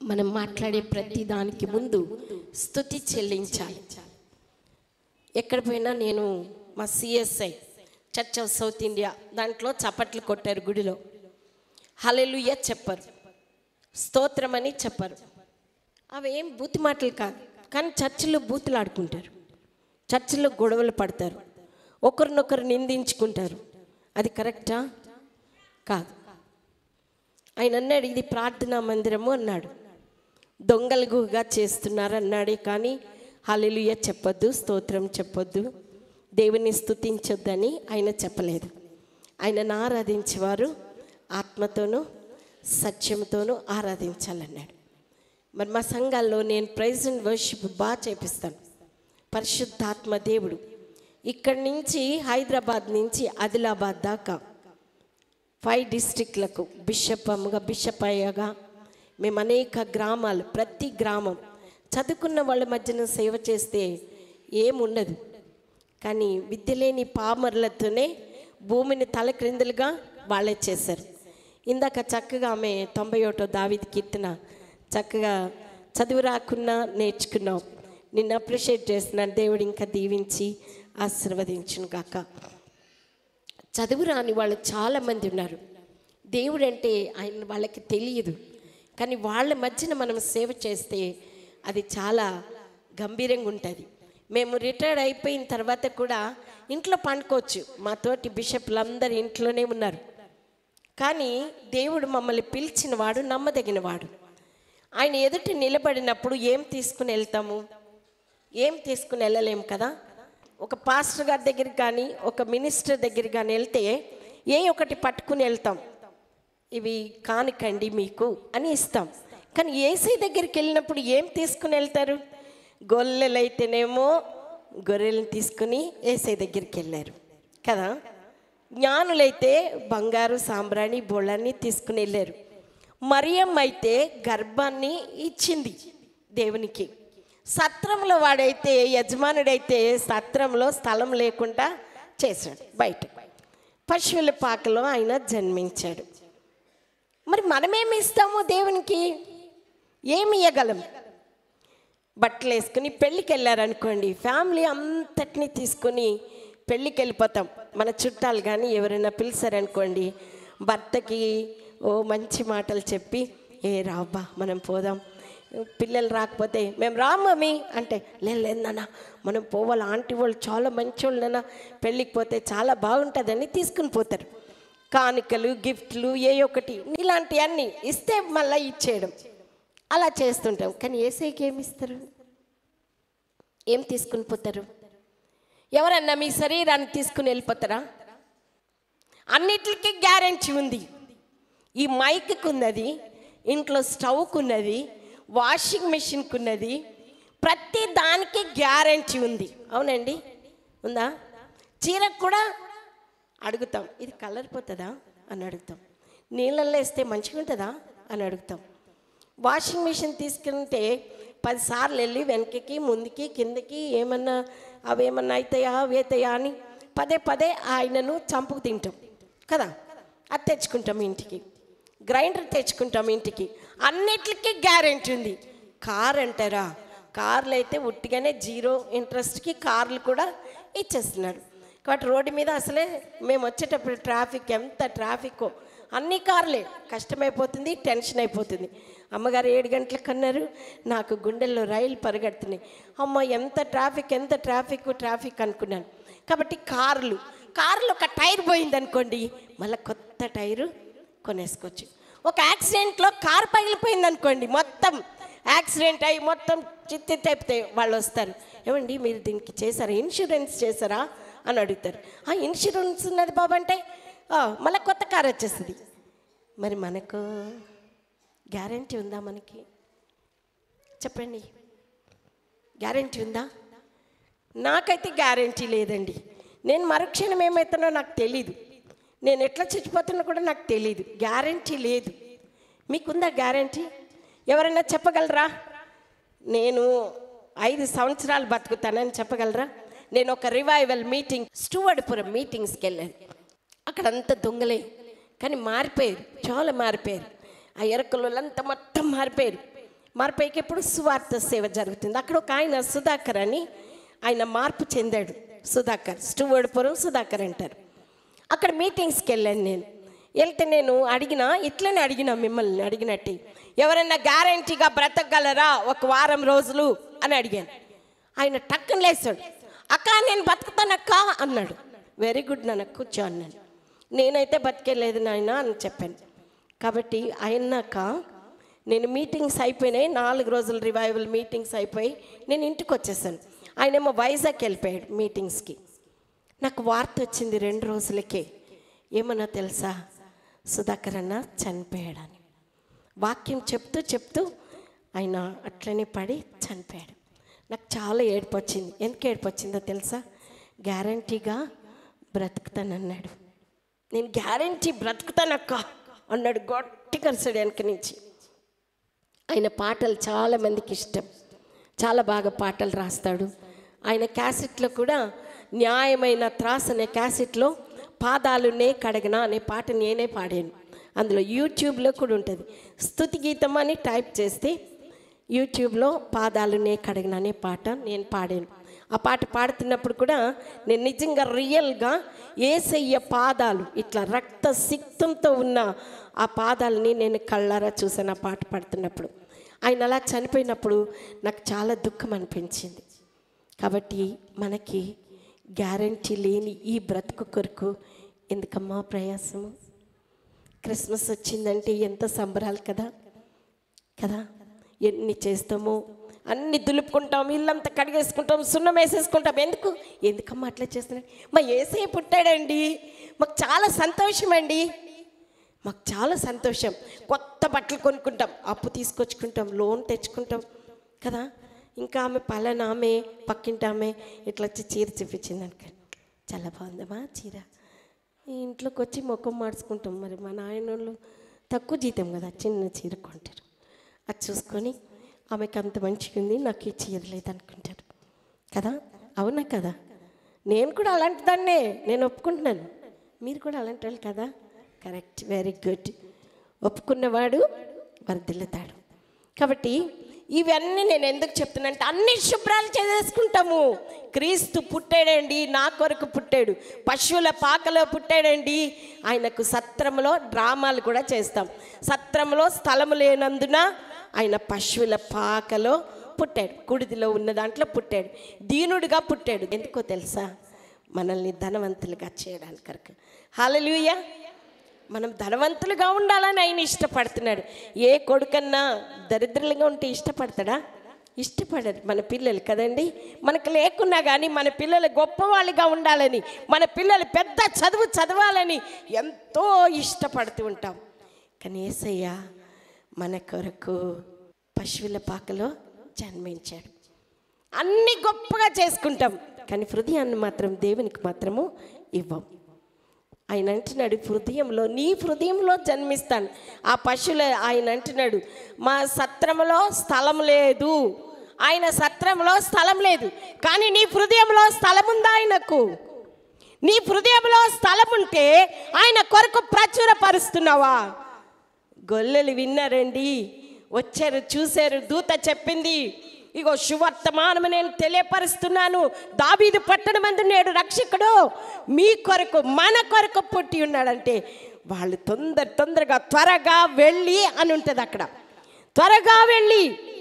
మనం మాట్లాడే ప్రతి దానికి ముందు స్థుతి చెల్లించాలి ఎక్కడ పోయినా నేను మా CSI church of south India దాంట్లో చప్పట్లు కొట్టారు గుడిలో హలెలుయ చెప్పరు స్తోత్రం అని చెప్పరు అవి ఏం బూతి మాటలు కాదు కానీ చర్చిలో బూతులు ఆడుకుంటారు చర్చిలో గొడవలు పడతారు ఒకరినొకరు నిందించుకుంటారు అది కరెక్టా కాదు ఆయన అన్నాడు ఇది ప్రార్థనా మందిరము అన్నాడు దొంగలుగా చేస్తున్నారు అన్నాడే కానీ హల్లెలూయా చెప్పొద్దు స్తోత్రం చెప్పొద్దు దేవుని స్తుతించొద్దని ఆయన చెప్పలేదు ఆయనను ఆరాధించేవారు ఆత్మతోనూ సత్యంతోనూ ఆరాధించాలన్నాడు మరి మా సంఘాల్లో నేను ప్రైజ్ అండ్ వర్షిప్ బాగా చేపిస్తాను పరిశుద్ధాత్మ దేవుడు ఇక్కడి నుంచి హైదరాబాద్ నుంచి ఆదిలాబాద్ దాకా ఫైవ్ డిస్ట్రిక్ట్లకు బిషప్ అమ్మగా బిషప్ అయ్యగా మేము అనేక గ్రామాలు ప్రతి గ్రామం చదువుకున్న వాళ్ళ మధ్యన సేవ చేస్తే ఏముండదు కానీ విద్య లేని పామర్లతోనే భూమిని తలక్రిందులుగా వాళ్ళే చేశారు ఇందాక చక్కగా ఆమె తొంభై ఒకటో దావిది కీర్తన చక్కగా చదువు రాకున్నా నేర్చుకున్నాం నిన్ను అప్రిషియేట్ చేస్తున్నాను దేవుడు ఇంకా దీవించి ఆశీర్వదించును గాక చదువు రాని వాళ్ళు చాలామంది ఉన్నారు దేవుడు అంటే ఆయన వాళ్ళకి తెలియదు కానీ వాళ్ళ మధ్యన మనం సేవ చేస్తే అది చాలా గంభీరంగా ఉంటుంది మేము రిటైర్డ్ అయిపోయిన తర్వాత కూడా ఇంట్లో పండుకోవచ్చు మా తోటి బిషప్లు అందరు ఇంట్లోనే ఉన్నారు కానీ దేవుడు మమ్మల్ని పిలిచిన వాడు నమ్మదగిన వాడు ఆయన ఎదుటి నిలబడినప్పుడు ఏం తీసుకుని వెళ్తాము ఏం తీసుకుని వెళ్ళలేము కదా ఒక పాస్టర్ గారి దగ్గరికి కానీ ఒక మినిస్టర్ దగ్గరికి కానీ వెళ్తే ఏ ఒకటి పట్టుకుని వెళ్తాం ఇవి కానికండి మీకు అని ఇస్తాం కానీ ఏసీ దగ్గరికి వెళ్ళినప్పుడు ఏం తీసుకుని వెళ్తారు గొల్లెలైతేనేమో గొర్రెలను తీసుకుని ఏసై దగ్గరికి వెళ్ళారు కదా జ్ఞానులైతే బంగారు సాంబ్రాణి బొళ్ళని తీసుకుని వెళ్ళారు మరియమ్మ అయితే గర్భాన్ని ఇచ్చింది దేవునికి సత్రంలో వాడైతే యజమానుడైతే సత్రంలో స్థలం లేకుండా చేశాడు బయట పశువుల పాకలో ఆయన జన్మించాడు మరి మనమేమి ఇస్తాము దేవునికి ఏమి ఇవ్వగలం బట్టలు వేసుకుని పెళ్ళికి వెళ్ళారనుకోండి ఫ్యామిలీ అంతటిని తీసుకుని పెళ్ళికి వెళ్ళిపోతాం మన చుట్టాలు కానీ ఎవరైనా పిలిచారనుకోండి భర్తకి ఓ మంచి మాటలు చెప్పి ఏ రాబ్బా మనం పోదాం పిల్లలు రాకపోతే మేము రామమ్మీ అంటే లేదు లేదు నాన్న మనం పోవాలి ఆంటీ వాళ్ళు చాలా మంచి వాళ్ళు పెళ్ళికి పోతే చాలా బాగుంటుందని తీసుకుని పోతారు కానుకలు గిఫ్ట్లు ఏ ఒకటి ఇలాంటివన్నీ ఇస్తే మళ్ళీ ఇచ్చేయడం అలా చేస్తుంటాం కానీ ఏసైకి ఏమి ఇస్తారు ఏం తీసుకుని పోతారు ఎవరన్నా మీ శరీరాన్ని తీసుకుని వెళ్ళిపోతారా అన్నిటికీ గ్యారెంటీ ఉంది ఈ మైక్కి ఉన్నది ఇంట్లో స్టవ్కి ఉన్నది వాషింగ్ మెషిన్కి ఉన్నది ప్రతి దానికి గ్యారెంటీ ఉంది అవునండి ఉందా చీరకు కూడా అడుగుతాం ఇది కలర్ పోతుందా అని అడుగుతాం నీళ్ళల్లో వేస్తే మంచిగా ఉంటుందా అని అడుగుతాం వాషింగ్ మిషన్ తీసుకుంటే పదిసార్లు వెళ్ళి వెనకకి ముందుకి కిందకి ఏమన్నా అవి ఏమన్నా అవుతాయా అవి అవుతాయా అని పదే పదే ఆయనను చంపుకు తింటాం కదా అది తెచ్చుకుంటాం ఇంటికి గ్రైండర్ తెచ్చుకుంటాం ఇంటికి అన్నిటికీ గ్యారెంటీ ఉంది కార్ అంటారా కార్లు అయితే ఉట్టిగానే జీరో ఇంట్రెస్ట్కి కార్లు కూడా ఇచ్చేస్తున్నాడు కాబట్టి రోడ్డు మీద అసలే మేము వచ్చేటప్పుడు ట్రాఫిక్ ఎంత ట్రాఫిక్ అన్ని కార్లే కష్టమైపోతుంది టెన్షన్ అయిపోతుంది అమ్మగారు ఏడు గంటలకు అన్నారు నాకు గుండెల్లో రైలు పరిగెడుతున్నాయి అమ్మ ఎంత ట్రాఫిక్ ఎంత ట్రాఫిక్ ట్రాఫిక్ అనుకున్నాను కాబట్టి కార్లు కార్లు ఒక టైర్ పోయింది అనుకోండి మళ్ళీ కొత్త టైరు కొనేసుకోవచ్చు ఒక యాక్సిడెంట్లో కార్ పగిలిపోయింది అనుకోండి మొత్తం యాక్సిడెంట్ అయ్యి మొత్తం చిత్తి తెప్పితే వాళ్ళు వస్తారు ఏమండి మీరు దీనికి చేశారా ఇన్సూరెన్స్ చేశారా అని అడుగుతారు ఆ ఇన్సూరెన్స్ ఉన్నది బాబు అంటే "ఆ, మళ్ళీ కొత్త కార్ వచ్చేస్తుంది మరి మనకు గ్యారంటీ ఉందా మనకి చెప్పండి గ్యారంటీ ఉందా నాకైతే గ్యారంటీ లేదండి నేను మరుక్షణం ఏమవుతానో నాకు తెలీదు నేను ఎట్లా చచ్చిపోతున్నా కూడా నాకు తెలీదు గ్యారంటీ లేదు మీకుందా గ్యారంటీ ఎవరైనా చెప్పగలరా నేను ఐదు సంవత్సరాలు బతుకుతానని చెప్పగలరా నేను ఒక రివైవల్ మీటింగ్ స్టూవర్డ్పురం మీటింగ్స్కి వెళ్ళాను అక్కడంతా దొంగలే కానీ మారిపోయారు చాలా మారిపోయారు ఆ ఎరకలంతా మొత్తం మారిపోయారు మార్పైకి ఎప్పుడు సువార్త సేవ జరుగుతుంది అక్కడ ఒక ఆయన సుధాకర్ అని ఆయన మార్పు చెందాడు సుధాకర్ స్టూవర్డ్పురం సుధాకర్ అంటారు అక్కడ మీటింగ్స్కి వెళ్ళాను నేను వెళ్తే నేను అడిగిన ఇట్లనే అడిగిన మిమ్మల్ని అడిగినట్టు ఎవరైనా గ్యారంటీగా బ్రతకగలరా ఒక వారం రోజులు అని అడిగాను ఆయన టక్కన లేచాడు అక్క నేను బతుకుతానక్క అన్నాడు వెరీ గుడ్ నాన్న కూర్చో అన్నాను నేనైతే బతికేలేదు నాయన అని చెప్పాను కాబట్టి అయినాక నేను మీటింగ్స్ అయిపోయినాయి నాలుగు రోజులు రివైవల్ మీటింగ్స్ అయిపోయి నేను ఇంటికి వచ్చేసాను ఆయనేమో వైజాగ్ వెళ్ళిపోయాడు మీటింగ్స్కి నాకు వార్త వచ్చింది రెండు రోజులకే ఏమన్నా తెలుసా సుధాకర్ అన్న చనిపోయాడని వాక్యం చెప్తూ చెప్తూ ఆయన అట్లనే పడి చనిపోయాడు నాకు చాలా ఏడుపు వచ్చింది ఎందుకు ఏడుపు వచ్చిందో తెలుసా గ్యారంటీగా బ్రతుకుతానన్నాడు నేను గ్యారంటీ బ్రతుకుతానక్క అన్నాడు గట్టి కలిసాడు వెనక నుంచి ఆయన పాటలు చాలా మందికి ఇష్టం చాలా బాగా పాటలు రాస్తాడు ఆయన క్యాసెట్లో కూడా న్యాయమైన త్రాస్ అనే క్యాసెట్లో పాదాలునే కడగనా అనే పాట నేనే పాడాను అందులో యూట్యూబ్లో కూడా ఉంటుంది స్తుతి గీతం అని టైప్ చేస్తే యూట్యూబ్లో పాదాలునే కడగన అనే పాట నేను పాడాను ఆ పాట పాడుతున్నప్పుడు కూడా నేను నిజంగా రియల్గా ఏసయ్య పాదాలు ఇట్లా రక్త సిక్తంతో ఉన్న ఆ పాదాలని నేను కళ్ళారా చూసాను ఆ పాట పాడుతున్నప్పుడు ఆయన అలా చనిపోయినప్పుడు నాకు చాలా దుఃఖం అనిపించింది కాబట్టి మనకి గ్యారంటీ లేని ఈ బ్రతుకు కొరకు ఎందుకమ్మా ప్రయాసము క్రిస్మస్ వచ్చిందంటే ఎంత సంబరాలు కదా కదా ఎన్ని చేస్తామో అన్ని దులుపుకుంటాం ఇల్లంతా కడిగేసుకుంటాం సున్నం వేసేసుకుంటాం ఎందుకు ఎందుకమ్మా అట్లా చేస్తున్నాడు మా ఏసే పుట్టాడండి మాకు చాలా సంతోషం అండి మాకు చాలా సంతోషం కొత్త బట్టలు కొనుక్కుంటాం అప్పు తీసుకొచ్చుకుంటాం లోన్ తెచ్చుకుంటాం కదా ఇంకా ఆమె పలానా ఆమె పక్కింటి ఆమె ఇట్లా వచ్చి చీర చూపించింది అనుకోండి చాలా బాగుందమ్మా చీర ఈ ఇంట్లోకి వచ్చి ముఖం మార్చుకుంటాం మరి మా నాయనోళ్ళు తక్కువ జీతం కదా చిన్న చీర కొంటారు అది చూసుకొని ఆమెకి అంత మంచిగా ఉంది నాకు ఈ చీర లేదనుకుంటారు కదా అవునా కదా నేను కూడా అలాంటి దాన్నే నేను ఒప్పుకుంటున్నాను మీరు కూడా అలాంటి వాళ్ళు కదా కరెక్ట్ వెరీ గుడ్ ఒప్పుకున్నవాడు వర్ధిల్లుతాడు కాబట్టి ఇవన్నీ నేను ఎందుకు చెప్తున్నానంటే అన్ని శుభ్రాలు చేసేసుకుంటాము క్రీస్తు పుట్టాడండి నా కొరకు పుట్టాడు పశువుల పాకలో పుట్టాడండి ఆయనకు సత్రంలో డ్రామాలు కూడా చేస్తాం సత్రంలో స్థలము లేనందున ఆయన పశువుల పాకలో పుట్టాడు కుడిదిలో ఉన్న దాంట్లో పుట్టాడు దీనుడిగా పుట్టాడు ఎందుకో తెలుసా మనల్ని ధనవంతులుగా చేయడానికి కనుక హాలలుయ మనం ధనవంతులుగా ఉండాలని ఆయన ఇష్టపడుతున్నాడు ఏ కొడుకన్నా దరిద్రులుగా ఉంటే ఇష్టపడతాడా ఇష్టపడరు మన పిల్లలు కదండి మనకు లేకున్నా కానీ మన పిల్లలు గొప్పవాళ్ళుగా ఉండాలని మన పిల్లలు పెద్ద చదువు చదవాలని ఎంతో ఇష్టపడుతూ ఉంటాం కానీ ఏసయ్య మన కొరకు పశువుల పాకలో జన్మించాడు అన్ని గొప్పగా చేసుకుంటాం కానీ హృదయాన్ని మాత్రం దేవునికి మాత్రము ఇవ్వం ఆయన అంటున్నాడు హృదయంలో నీ హృదయంలో జన్మిస్తాను ఆ పశువుల ఆయన అంటున్నాడు మా సత్రంలో స్థలం లేదు ఆయన సత్రంలో స్థలం లేదు కానీ నీ హృదయంలో స్థలం ఉందా ఆయనకు నీ హృదయంలో స్థలం ఉంటే ఆయన కొరకు ప్రచురపరుస్తున్నావా గొల్లలు విన్నారండి వచ్చారు చూశారు దూత చెప్పింది ఇగో శువర్తమానము నేను తెలియపరుస్తున్నాను దాబీదు పట్టణం మందు నేడు రక్షకుడు మీ కొరకు మన కొరకు పుట్టి ఉన్నాడంటే వాళ్ళు తొందర తొందరగా త్వరగా వెళ్ళి అని ఉంటుంది అక్కడ త్వరగా వెళ్ళి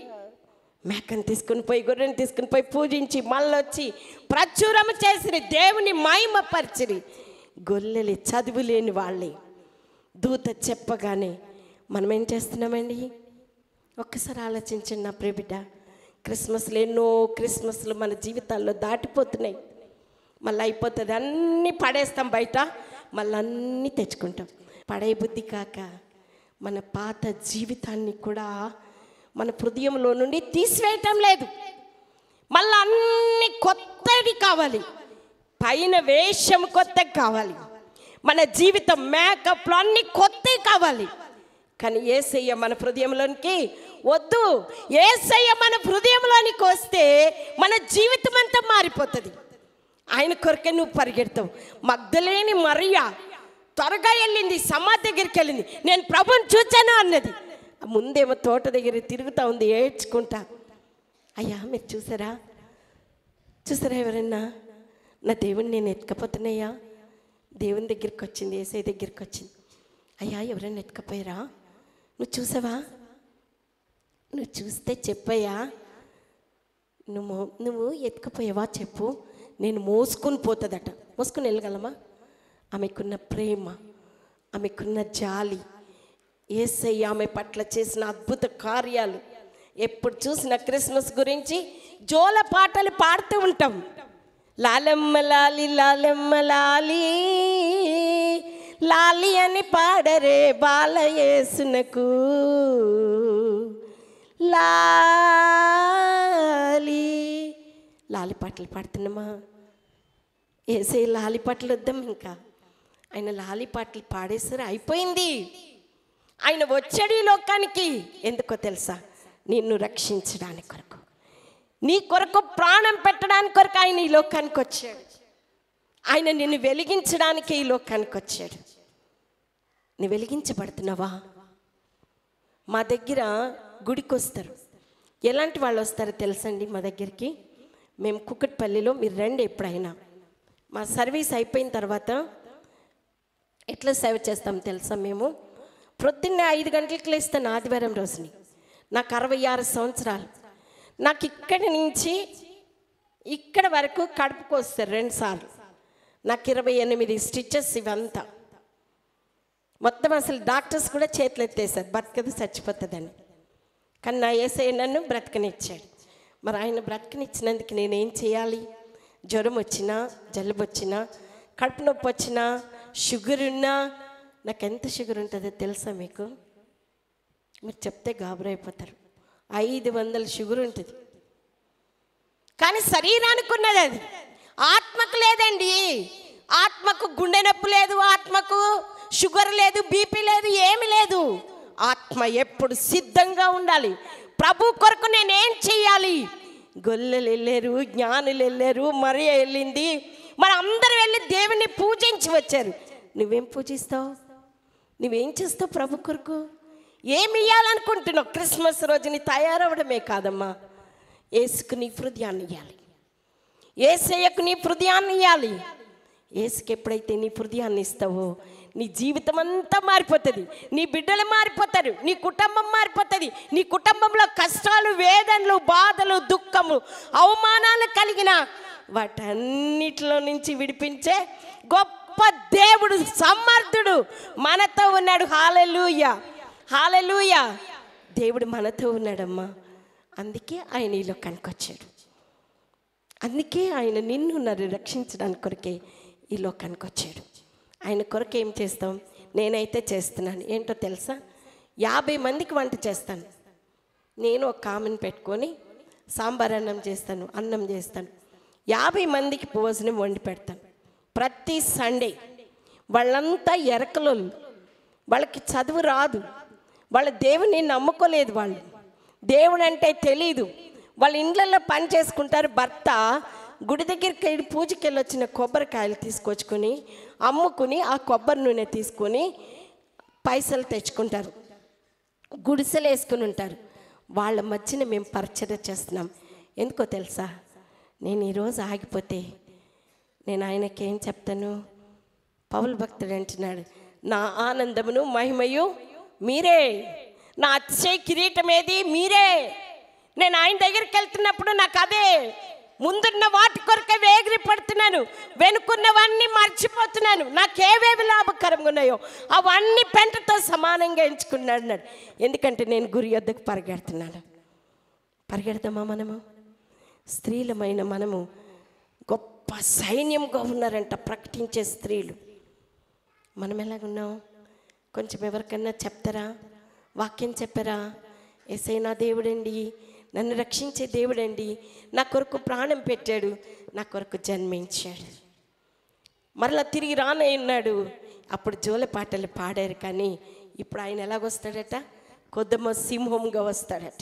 మేకను తీసుకుని పోయి గొర్రెని తీసుకుని పోయి పూజించి మళ్ళొచ్చి ప్రచురము చేసిరి దేవుని మహిమపరిచిరి గొల్లెలి చదువు లేని వాళ్ళే దూత చెప్పగానే మనం ఏం చేస్తున్నామండి ఒక్కసారి ఆలోచించండి నా ప్రియబిడ్డ క్రిస్మస్లు ఎన్నో క్రిస్మస్లు మన జీవితాల్లో దాటిపోతున్నాయి మళ్ళీ అయిపోతుంది అన్నీ పడేస్తాం బయట మళ్ళీ అన్నీ తెచ్చుకుంటాం పడే బుద్ధి కాక మన పాత జీవితాన్ని కూడా మన హృదయంలో నుండి తీసివేయటం లేదు మళ్ళీ అన్ని కొత్తది కావాలి పైన వేషం కొత్తది కావాలి మన జీవితం మేకప్లు అన్ని కొత్తవి కావాలి కానీ ఏసయ్య మన హృదయంలోనికి వద్దు ఏసయ్య మన హృదయంలోనికి వస్తే మన జీవితం అంతా మారిపోతుంది ఆయన కొరకే నువ్వు పరిగెడతావు మగ్ధలేని మరియా త్వరగా వెళ్ళింది సమాధి దగ్గరికి వెళ్ళింది నేను ప్రభుని చూచాను అన్నది ముందేమో తోట దగ్గర తిరుగుతూ ఉంది ఏడ్చుకుంటా అయ్యా మీరు చూసారా చూసారా ఎవరన్నా నా దేవుని నేను ఎత్తుకపోతున్నాయ్యా దేవుని దగ్గరికి వచ్చింది ఏసై దగ్గరికి వచ్చింది అయ్యా ఎవరైనా ఎత్తుకపోయారా నువ్వు చూసావా నువ్వు చూస్తే చెప్పయ్యా నువ్వు మో- నువ్వు ఎత్తుకుపోయావా చెప్పు నేను మోసుకొని పోతుందట మోసుకొని వెళ్ళగలమా ఆమెకున్న ప్రేమ ఆమెకున్న జాలి ఏసయ్య ఆమె పట్ల చేసిన అద్భుత కార్యాలు ఎప్పుడు చూసిన క్రిస్మస్ గురించి జోల పాటలు పాడుతూ ఉంటాం లాలమ్మ లాలి లాలమ్మ లాలి లాలి అని పాడరే బాలయేసునకు లాలి లాలి పాటలు పాడుతున్నామా ఏసే లాలి పాటలు వద్దాం ఇంకా ఆయన లాలి పాటలు పాడేసరి అయిపోయింది ఆయన వచ్చాడు ఈ లోకానికి ఎందుకో తెలుసా నిన్ను రక్షించడానికి కొరకు నీ కొరకు ప్రాణం పెట్టడానికి కొరకు ఆయన ఈ లోకానికి వచ్చాడు ఆయన నిన్ను వెలిగించడానికి ఈ లోకానికి వచ్చాడు నీ వెలిగించబడుతున్నావా మా దగ్గర గుడికి వస్తారు ఎలాంటి వాళ్ళు వస్తారో తెలుసండి మా దగ్గరికి మేము కుక్కట్పల్లిలో మీరు రండి ఎప్పుడైనా మా సర్వీస్ అయిపోయిన తర్వాత ఎట్లా సేవ చేస్తాం తెలుసా మేము ప్రొద్దున్నే ఐదు గంటలకు లేస్తాను ఆదివారం రోజుని నాకు అరవై ఆరు సంవత్సరాలు నాకు ఇక్కడి నుంచి ఇక్కడ వరకు కడుపుకు వస్తారు రెండుసార్లు నాకు ఇరవై ఎనిమిది స్టిచెస్ ఇవంతా మొత్తం అసలు డాక్టర్స్ కూడా చేతులు ఎత్తేసారు బతకదు చచ్చిపోతుందని కానీ నా ఏసఐ నన్ను బ్రతకనిచ్చాడు మరి ఆయన బ్రతకనిచ్చినందుకు నేనేం చేయాలి జ్వరం వచ్చినా జలుబు వచ్చినా కడుపు నొప్పి వచ్చినా షుగర్ ఉన్నా నాకు ఎంత షుగర్ ఉంటుందో తెలుసా మీకు మీరు చెప్తే గాబరైపోతారు ఐదు వందల షుగర్ ఉంటుంది కానీ శరీరానికి ఉన్నది అది ఆత్మకు లేదండి ఆత్మకు గుండె నొప్పి లేదు ఆత్మకు షుగర్ లేదు బీపీ లేదు ఏమి లేదు ఆత్మ ఎప్పుడు సిద్ధంగా ఉండాలి ప్రభు కొరకు నేనేం చెయ్యాలి గొల్లలు వెళ్ళారు జ్ఞానులు వెళ్ళారు మరి వెళ్ళింది మరి అందరూ వెళ్ళి దేవుని పూజించి వచ్చారు నువ్వేం పూజిస్తావు నువ్వేం చేస్తావు ప్రభు కొరకు ఏమి ఇవ్వాలనుకుంటున్నావు క్రిస్మస్ రోజుని తయారవడమే కాదమ్మా ఏసుకు నీ హృదయాన్ని ఇవ్వాలి ఏసయ్యకు నీ హృదయాన్ని ఇవ్వాలి ఏసుకి ఎప్పుడైతే నీ హృదయాన్ని ఇస్తావో నీ జీవితం అంతా మారిపోతుంది నీ బిడ్డలు మారిపోతారు నీ కుటుంబం మారిపోతుంది నీ కుటుంబంలో కష్టాలు వేదనలు బాధలు దుఃఖము అవమానాలు కలిగిన వాటన్నిటిలో నుంచి విడిపించే గొప్ప దేవుడు సమర్థుడు మనతో ఉన్నాడు హాలెలూయ హాలెలూయ దేవుడు మనతో ఉన్నాడమ్మా అందుకే ఆయన ఈ లోకానికి వచ్చాడు అందుకే ఆయన నిన్ను నన్ను రక్షించడానికి కొరకే ఈ లోకానికి వచ్చాడు ఆయన కొరకు ఏం చేస్తాం నేనైతే చేస్తున్నాను ఏంటో తెలుసా యాభై మందికి వంట చేస్తాను నేను ఒక కామన్ పెట్టుకొని సాంబార్ అన్నం చేస్తాను అన్నం చేస్తాను యాభై మందికి భోజనం వండి పెడతాను ప్రతి సండే వాళ్ళంతా ఎరకలోళ్ళు వాళ్ళకి చదువు రాదు వాళ్ళ దేవుని నమ్ముకోలేదు వాళ్ళు దేవుడు అంటే తెలీదు వాళ్ళ ఇండ్లలో పని చేసుకుంటారు భర్త గుడి దగ్గరికి వెళ్ళి పూజకి వెళ్ళి వచ్చిన కొబ్బరికాయలు తీసుకొచ్చుకొని అమ్ముకుని ఆ కొబ్బరి నూనె తీసుకొని పైసలు తెచ్చుకుంటారు గుడిసెలు వేసుకుని ఉంటారు వాళ్ళ మధ్యన మేము పరిచయం చేస్తున్నాం ఎందుకో తెలుసా నేను ఈరోజు ఆగిపోతే నేను ఆయనకి ఏం చెప్తాను పౌలు భక్తుడు అంటున్నాడు నా ఆనందమును మహిమయు మీరే నా అతిశయ కిరీటం ఏది మీరే నేను ఆయన దగ్గరికి వెళ్తున్నప్పుడు నాకు అదే ముందున్న వాటి కొరకే వేగిరి పడుతున్నాను వెనుకున్నవన్నీ మర్చిపోతున్నాను నాకేవేవి లాభకరంగా ఉన్నాయో అవన్నీ పెంటతో సమానంగా ఎంచుకున్నాడు అన్నాడు ఎందుకంటే నేను గురి యొద్దకు పరిగెడుతున్నాను పరిగెడతామా మనము స్త్రీలమైన మనము గొప్ప సైన్యంగా ఉన్నారంట ప్రకటించే స్త్రీలు మనం ఎలాగున్నాం కొంచెం ఎవరికన్నా చెప్తారా వాక్యం చెప్పారా ఎసై నా దేవుడండి నన్ను రక్షించే దేవుడండి నా కొరకు ప్రాణం పెట్టాడు నా కొరకు జన్మించాడు మరలా తిరిగి రానై ఉన్నాడు అప్పుడు జోల పాటలు పాడారు కానీ ఇప్పుడు ఆయన ఎలాగొస్తాడట కొద్దమ సింహంగా వస్తాడట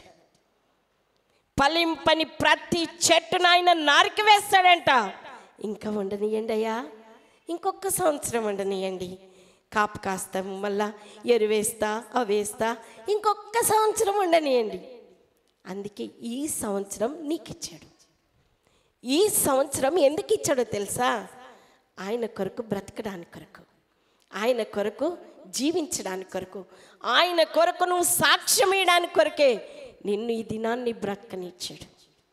ఫలింపని ప్రతి చెట్టును ఆయన నారికి వేస్తాడంట ఇంకా ఉండనియండి అయ్యా ఇంకొక సంవత్సరం ఉండనియండి కాపు కాస్తాము మళ్ళా ఎరువేస్తా అవేస్తా ఇంకొక సంవత్సరం ఉండనియండి అందుకే ఈ సంవత్సరం నీకు ఇచ్చాడు ఈ సంవత్సరం ఎందుకు ఇచ్చాడో తెలుసా ఆయన కొరకు బ్రతకడానికి కొరకు ఆయన కొరకు జీవించడానికి కొరకు ఆయన కొరకు నువ్వు సాక్ష్యం ఇవ్వడానికి కొరకే నిన్ను ఈ దినాన్ని బ్రతకనిచ్చాడు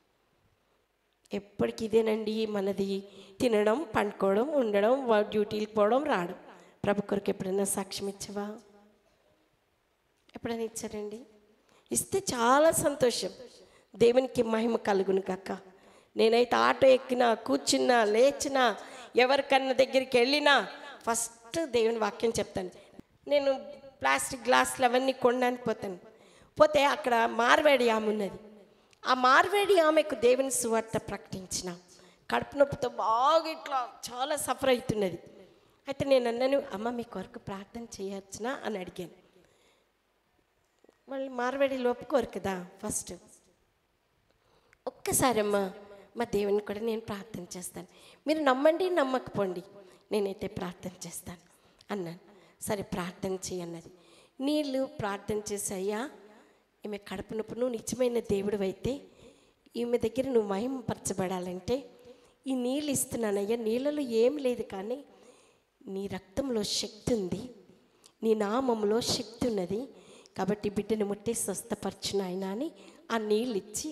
ఎప్పటికి ఇదేనండి మనది తినడం పండుకోవడం ఉండడం వా- డ్యూటీలకు పోవడం రావడం ప్రభు కొరకు ఎప్పుడైనా సాక్ష్యం ఇచ్చావా ఎప్పుడైనా ఇచ్చారండి ఇస్తే చాలా సంతోషం దేవునికి మహిమ కలుగును కాక నేనైతే ఆటో ఎక్కినా కూర్చున్నా లేచినా ఎవరికన్నా దగ్గరికి వెళ్ళినా ఫస్ట్ దేవుని వాక్యం చెప్తాను నేను ప్లాస్టిక్ గ్లాసులు అవన్నీ కొనడానికి పోతాను పోతే అక్కడ మార్వేడి ఆమె ఉన్నది ఆ మార్వేడి ఆమెకు దేవుని సువార్త ప్రకటించిన కడుపు నొప్పితో బాగా ఇట్లా చాలా సఫర్ అవుతున్నది అయితే నేను అన్నాను అమ్మ మీ కొరకు ప్రార్థన చేయొచ్చునా అని అడిగాను వాళ్ళు మార్వాడిలో ఒప్పుకోరు కదా ఫస్ట్ ఒక్కసారమ్మా మా దేవుని కూడా నేను ప్రార్థన చేస్తాను మీరు నమ్మండి నమ్మకపోండి నేనైతే ప్రార్థన చేస్తాను అన్నాను సరే ప్రార్థన చేయన్నది నీళ్ళు ప్రార్థన చేసి అయ్యా ఈమె కడుపు నొప్పి నువ్వు నిజమైన దేవుడు అయితే ఈమె దగ్గర నువ్వు మహిమపరచబడాలంటే ఈ నీళ్ళు ఇస్తున్నానయ్యా నీళ్ళలో ఏం లేదు కానీ నీ రక్తంలో శక్తి ఉంది నీ నామంలో శక్తి ఉన్నది కాబట్టి బిడ్డను ముట్టి స్వస్థపరచును ఆయన అని ఆ నీళ్ళు ఇచ్చి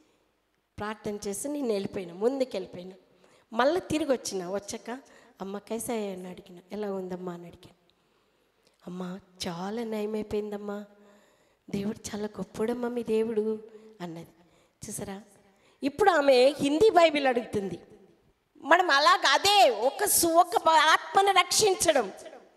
ప్రార్థన చేసి నేను వెళ్ళిపోయినా ముందుకు వెళ్ళిపోయినా మళ్ళీ తిరిగి వచ్చిన వచ్చాక అమ్మ కైసా అని అడిగిన ఎలా ఉందమ్మా అని అడిగాను అమ్మ చాలా నయమైపోయిందమ్మా దేవుడు చాలా గొప్పడమ్మా మీ దేవుడు అన్నది చూసారా ఇప్పుడు ఆమె హిందీ బైబిల్ అడుగుతుంది మనం అలాగ అదే ఒక సు- ఒక ఆత్మను రక్షించడం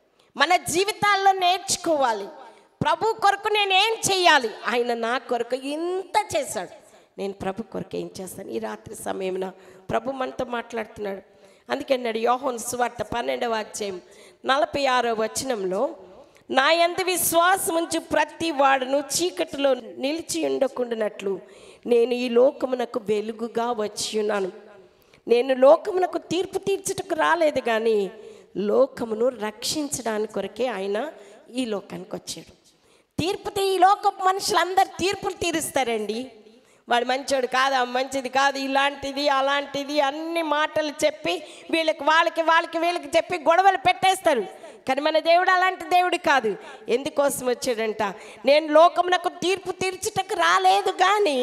మన జీవితాల్లో నేర్చుకోవాలి ప్రభు కొరకు నేను ఏం చేయాలి ఆయన నా కొరకు ఇంత చేశాడు నేను ప్రభు కొరకు ఏం చేస్తాను ఈ రాత్రి సమయమున ప్రభు మనతో మాట్లాడుతున్నాడు అందుకే అన్నాడు యోహోన్ సువార్త పన్నెండవ అధ్యాయం నలభై ఆరో వచనంలో నా యందు విశ్వాసం ఉంచి ప్రతి వాడును చీకటిలో నిలిచి ఉండకుండానట్లు నేను ఈ లోకమునకు వెలుగుగా వచ్చి ఉన్నాను నేను లోకమునకు తీర్పు తీర్చుటకు రాలేదు కానీ లోకమును రక్షించడానికి కొరకే ఆయన ఈ లోకానికి వచ్చాడు తీర్పు తీ- ఈ లోకపు మనుషులందరూ తీర్పులు తీరుస్తారండి వాడు మంచోడు కాదా మంచిది కాదు ఇలాంటిది అలాంటిది అన్ని మాటలు చెప్పి వీళ్ళకి వాళ్ళకి వాళ్ళకి వీళ్ళకి చెప్పి గొడవలు పెట్టేస్తారు కానీ మన దేవుడు అలాంటి దేవుడు కాదు ఎందుకోసం వచ్చాడంట నేను లోకమునకు తీర్పు తీర్చుటకు రాలేదు కానీ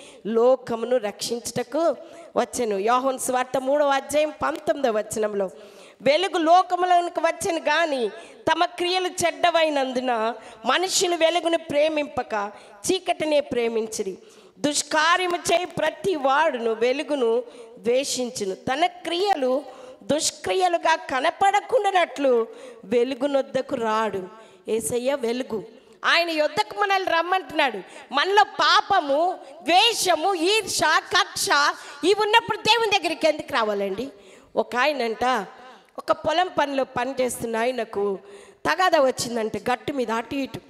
లోకమును రక్షించుటకు వచ్చాను యోహన్ స్వార్త మూడవ అధ్యాయం పంతొమ్మిదవ వచనంలో వెలుగు లోకములకు వచ్చను కానీ తమ క్రియలు చెడ్డవైనందున మనుషులు వెలుగును ప్రేమింపక చీకటినే ప్రేమించిరి దుష్కార్యము చేయి ప్రతి వాడును వెలుగును ద్వేషించును తన క్రియలు దుష్క్రియలుగా కనపడకుండానట్లు వెలుగునొద్దకు రాడు ఏసయ్య వెలుగు ఆయన యొద్దకు మనల్ని రమ్మంటున్నాడు మనలో పాపము ద్వేషము ఈర్ష కక్ష ఇవి ఉన్నప్పుడు దేవుని దగ్గరికి ఎందుకు రావాలండి ఒక ఆయనంట ఒక పొలం పనిలో పని చేస్తున్న ఆయనకు తగాద వచ్చిందంట గట్టు మీద అటు ఇటు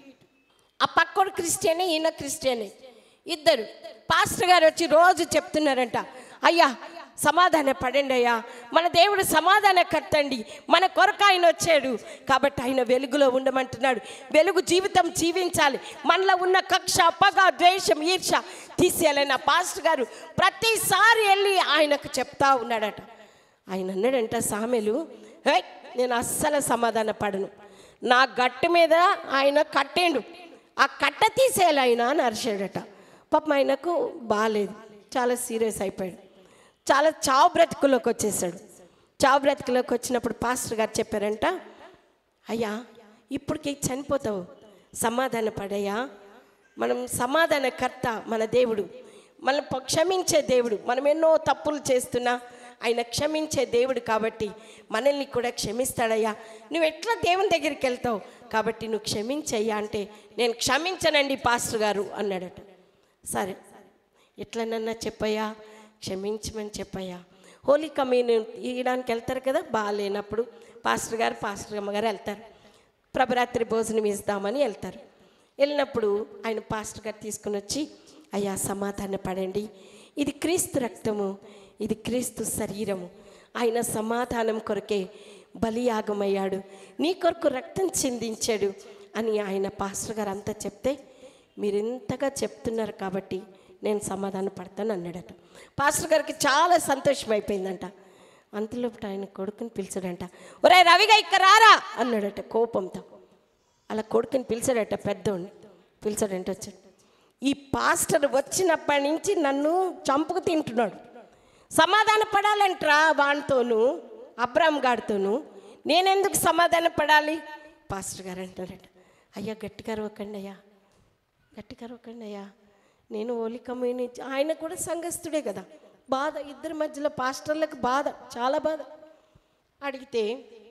ఆ పక్కోడు క్రిస్టియనే ఈయన క్రిస్టియనే ఇద్దరు పాస్టర్ గారు వచ్చి రోజు చెప్తున్నారంట అయ్యా సమాధాన పడండి అయ్యా మన దేవుడు సమాధాన కట్టండి మన కొరకు ఆయన వచ్చాడు కాబట్టి ఆయన వెలుగులో ఉండమంటున్నాడు వెలుగు జీవితం జీవించాలి మనలో ఉన్న కక్ష పగ ద్వేషం ఈర్ష తీసేయాలని ఆ పాస్టర్ గారు ప్రతిసారి వెళ్ళి ఆయనకు చెప్తా ఉన్నాడట ఆయన అన్నాడంట సామెలు "హే, నేను అస్సలు సమాధాన పడను నా గట్టు మీద ఆయన కట్టేండు ఆ కట్ట తీసేయాలి ఆయన అని అరిచాడట పాపం ఆయనకు బాగాలేదు చాలా సీరియస్ అయిపోయాడు చాలా చావు బ్రతుకులోకి వచ్చేసాడు చావు బ్రతుకులోకి వచ్చినప్పుడు పాస్టర్ గారు చెప్పారంట అయ్యా ఇప్పటికి చనిపోతావు సమాధాన పడయ్యా మనం సమాధానకర్త మన దేవుడు మనం ప- క్షమించే దేవుడు మనం ఎన్నో తప్పులు చేస్తున్నా ఆయన క్షమించే దేవుడు కాబట్టి మనల్ని కూడా క్షమిస్తాడయ్యా నువ్వు ఎట్లా దేవుని దగ్గరికి వెళ్తావు కాబట్టి నువ్వు క్షమించయ్యా అంటే నేను క్షమించనండి పాస్టర్ గారు అన్నాడట సరే ఎట్లనన్నా చెప్పయ్యా క్షమించమని చెప్పయ్యా హోలీ కమీన్ ఇయడానికి వెళ్తారు కదా బాగాలేనప్పుడు పాస్టర్ గారు పాస్టర్ అమ్మగారు వెళ్తారు ప్రభరాత్రి భోజనం ఇస్తామని వెళ్తారు వెళ్ళినప్పుడు ఆయన పాస్టర్ గారు తీసుకుని వచ్చి అయ్యా సమాధాన పడండి ఇది క్రీస్తు రక్తము ఇది క్రీస్తు శరీరము ఆయన సమాధానం కొరకే బలియాగమయ్యాడు నీ కొరకు రక్తం చిందించాడు అని ఆయన పాస్టర్ గారు అంతా చెప్తే మీరు ఇంతగా చెప్తున్నారు కాబట్టి నేను సమాధాన పడతాను అన్నాడట పాస్టర్ గారికి చాలా సంతోషం అయిపోయిందంట అంతలోపు ఆయన కొడుకుని పిలిచాడంట ఒరే రవిగా ఇక్కడ రారా అన్నాడట కోపంతో అలా కొడుకుని పిలిచాడట పెద్దోడిని పిలిచాడంటే వచ్చాడు ఈ పాస్టర్ వచ్చినప్పటి నుంచి నన్ను చంపుకు తింటున్నాడు సమాధాన పడాలంట్రా వానితోనూ అబ్రామ్ గారితోనూ నేనెందుకు సమాధాన పడాలి పాస్టర్ గారు అంటారట అయ్యా గట్టిగా రొక్కండి అయ్యా గట్టిగా రొక్కండి అయ్యా నేను ఓలి కమ్యూనిటీ ఆయన కూడా సంఘస్థుడే కదా బాధ ఇద్దరి మధ్యలో పాస్టర్లకు బాధ చాలా బాధ అడిగితే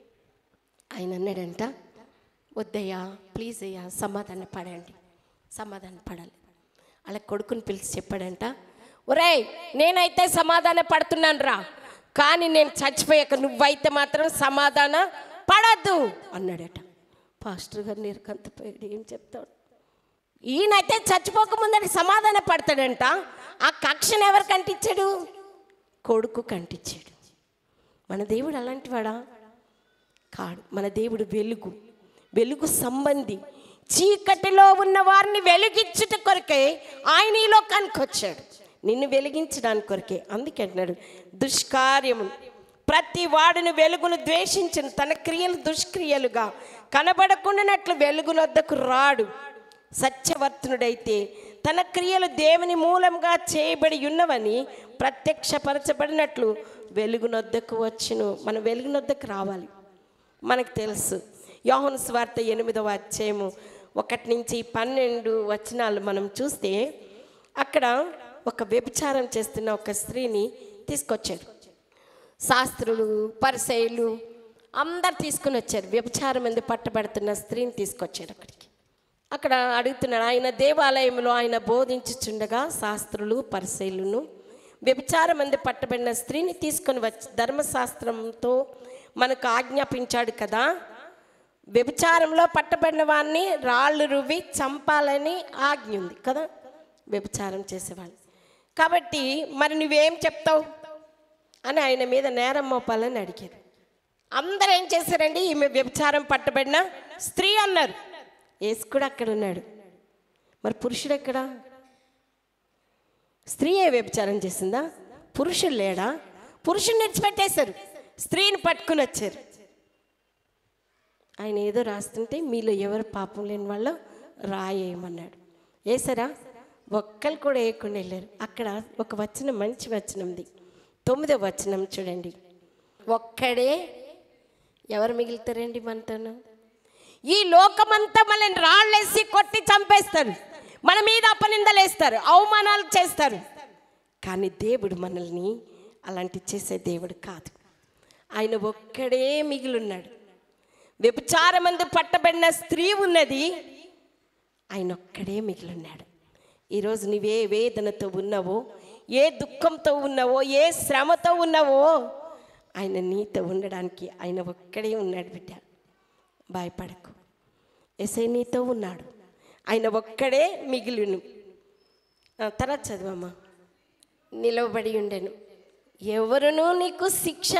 ఆయన అన్నాడంట వద్దయ్యా ప్లీజ్ అయ్యా సమాధాన పడండి సమాధాన పడాలి అలా కొడుకుని పిలిచి చెప్పాడంట ఒరేయ్ నేనైతే సమాధాన పడుతున్నాను రా కానీ నేను చచ్చిపోయాక నువ్వైతే మాత్రం సమాధాన పడద్దు అన్నాడట పాస్టర్ గారు నీరుకంతపోయాడు ఏం చెప్తాడు ఈయనైతే చచ్చిపోకముందని సమాధాన పడతాడంట ఆ కక్షను ఎవరు కంటించాడు కొడుకు కంటించాడు మన దేవుడు అలాంటి వాడా కాడు మన దేవుడు వెలుగు వెలుగు సంబంధి చీకటిలో ఉన్న వారిని వెలిగించుట కొరకే ఆయన ఈ లోకానికి వచ్చాడు నిన్ను వెలిగించడానికి కొరకే అందుకే అంటున్నాడు దుష్కార్యము ప్రతి వాడిని వెలుగును ద్వేషించిన తన క్రియలు దుష్క్రియలుగా కనబడకుండానట్లు వెలుగునొద్దకు రాడు సత్యవర్తనుడైతే తన క్రియలు దేవుని మూలంగా చేయబడి ఉన్నవని ప్రత్యక్షపరచబడినట్లు వెలుగునొద్దకు వచ్చును మనం వెలుగునొద్దకు రావాలి మనకు తెలుసు యోహన్ స్వార్త ఎనిమిదవ అధ్యాయము ఒకటి నుంచి పన్నెండు వచనాలు మనం చూస్తే అక్కడ ఒక వ్యభిచారం చేస్తున్న ఒక స్త్రీని తీసుకొచ్చారు శాస్త్రులు పరిసయులు అందరు తీసుకుని వచ్చారు వ్యభిచారం మంది పట్టబడుతున్న స్త్రీని తీసుకొచ్చారు అక్కడికి అక్కడ అడుగుతున్నాడు ఆయన దేవాలయంలో ఆయన బోధించుచుండగా శాస్త్రులు పరిశైలును వ్యభిచారం మంది పట్టబడిన స్త్రీని తీసుకొని వచ్చి ధర్మశాస్త్రంతో మనకు ఆజ్ఞాపించాడు కదా వ్యభిచారంలో పట్టబడిన వాడిని రాళ్ళు రువ్వి చంపాలని ఆజ్ఞ ఉంది కదా వ్యభిచారం చేసేవాళ్ళు కాబట్టి మరి నువ్వేం చెప్తావు అని ఆయన మీద నేరం మోపాలని అడిగారు అందరూ ఏం చేశారండి ఈమె వ్యభిచారం పట్టబడిన స్త్రీ అన్నారు యేసు కూడా అక్కడ ఉన్నాడు మరి పురుషుడు ఎక్కడా స్త్రీయే వ్యభిచారం చేసిందా పురుషుడు లేడా పురుషుని విడిచిపెట్టేశారు స్త్రీని పట్టుకుని వచ్చారు ఆయన ఏదో రాస్తుంటే మీలో ఎవరు పాపం లేని వాళ్ళు రాయేయమన్నాడు వేసారా ఒక్కరు కూడా వేయకుండా వెళ్ళారు అక్కడ ఒక వచనం మంచి వచనం ఉంది తొమ్మిదో వచనం చూడండి ఒక్కడే ఎవరు మిగులుతారండి మనతోను ఈ లోకమంతా మనల్ని రాళ్ళేసి కొట్టి చంపేస్తారు మన మీద అపనిందలేస్తారు అవమానాలు చేస్తారు కానీ దేవుడు మనల్ని అలాంటి చేసే దేవుడు కాదు ఆయన ఒక్కడే మిగిలిన్నాడు వ్యభిచారమందు పట్టబడిన స్త్రీ ఉన్నది ఆయన ఒక్కడే మిగిలిన్నాడు ఈరోజు నువ్వే వేదనతో ఉన్నావో ఏ దుఃఖంతో ఉన్నావో ఏ శ్రమతో ఉన్నావో ఆయన నీతో ఉండడానికి ఆయన ఒక్కడే ఉన్నాడు బిడ్డ భయపడకు ఎసై నీతో ఉన్నాడు ఆయన ఒక్కడే మిగిలిను ఆ, తర్వాత చదవమ్మా నిలవబడి ఉండెను ఎవరునూ నీకు శిక్ష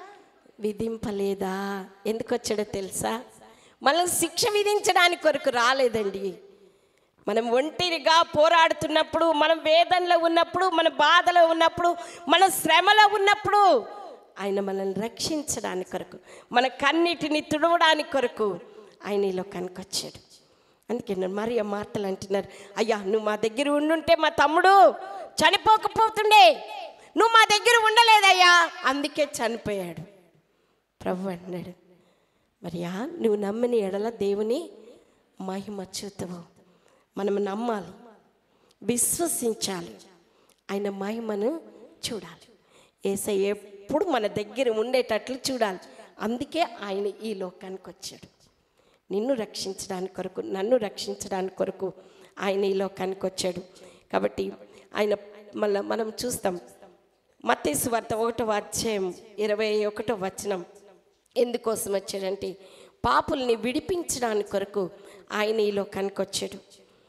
విధింపలేదా ఎందుకు వచ్చాడో తెలుసా మనల్ని శిక్ష విధించడానికి కొరకు రాలేదండి మనం ఒంటరిగా పోరాడుతున్నప్పుడు మనం వేదనలో ఉన్నప్పుడు మన బాధలో ఉన్నప్పుడు మన శ్రమలో ఉన్నప్పుడు ఆయన మనల్ని రక్షించడానికి కొరకు మన కన్నిటిని తుడవడానికి కొరకు ఆయన ఈ లోకానికి వచ్చాడు అందుకే నేను మరి ఆ మాటలు అంటున్నారు అయ్యా నువ్వు మా దగ్గర ఉండుంటే మా తమ్ముడు చనిపోకపోతుండే నువ్వు మా దగ్గర ఉండలేదయ్యా అందుకే చనిపోయాడు ప్రభు అంటున్నాడు మరియా నువ్వు నమ్మిన ఎడల దేవుని మహిమ చూతవు మనం నమ్మాలి విశ్వసించాలి ఆయన మహిమను చూడాలి ఏసై ఎప్పుడు మన దగ్గర ఉండేటట్లు చూడాలి అందుకే ఆయన ఈ లోకానికి వచ్చాడు నిన్ను రక్షించడానికి కొరకు నన్ను రక్షించడానికి కొరకు ఆయన ఈ లోకానికి వచ్చాడు కాబట్టి ఆయన మళ్ళీ మనం చూస్తాం మత్తేసు వార్త ఒకటో అధ్యాయం ఇరవై ఒకటో వచనం ఎందుకోసం వచ్చాడంటే పాపుల్ని విడిపించడానికి కొరకు ఆయన ఈ లోకానికి వచ్చాడు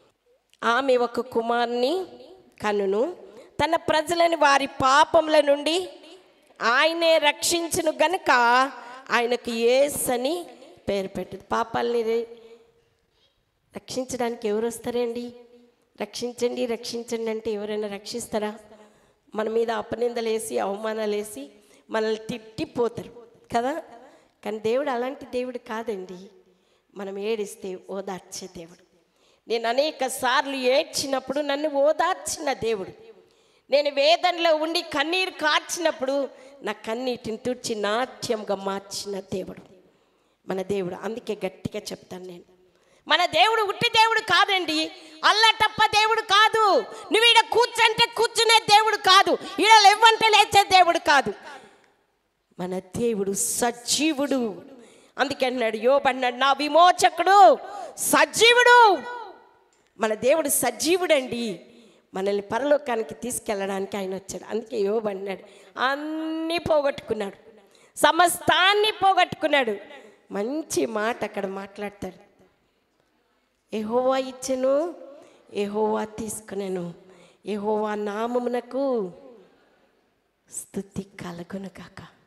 ఆమె ఒక కుమారుని కనును తన ప్రజలని వారి పాపముల నుండి ఆయనే రక్షించును గనుక ఆయనకు ఏస్ అని పేరు పెట్టదు పాపాలని రే- రక్షించడానికి ఎవరు వస్తారండి రక్షించండి రక్షించండి అంటే ఎవరైనా రక్షిస్తారా మన మీద అపనిందలు వేసి అవమానాలు వేసి మనల్ని తిట్టిపోతారు కదా కానీ దేవుడు అలాంటి దేవుడు కాదండి మనం ఏడిస్తే ఓదార్చే దేవుడు నేను అనేక సార్లు ఏడ్చినప్పుడు నన్ను ఓదార్చిన దేవుడు నేను వేదనలో ఉండి కన్నీరు కార్చినప్పుడు నా కన్నీటిని తుడిచి నాట్యంగా మార్చిన దేవుడు మన దేవుడు అందుకే గట్టిగా చెప్తాను నేను మన దేవుడు ఉట్టి దేవుడు కాదండి అల్లటప్ప దేవుడు కాదు నువ్వు ఈడ కూర్చంటే కూర్చునే దేవుడు కాదు ఈడ లేవంటే లేచే దేవుడు కాదు మన దేవుడు సజీవుడు అందుకే అన్నాడు యోబన్నాడు నా విమోచకుడు సజీవుడు మన దేవుడు సజీవుడండి మనల్ని పరలోకానికి తీసుకెళ్ళడానికి ఆయన వచ్చాడు అందుకే యోబు అన్నాడు అన్నీ పోగొట్టుకున్నాడు సమస్తాన్ని పోగొట్టుకున్నాడు మంచి మాట అక్కడ మాట్లాడతాడు ఎహోవా ఇచ్చెను ఎహోవా తీసుకునేను ఎహోవా నామమునకు స్థుతి కలగును కాక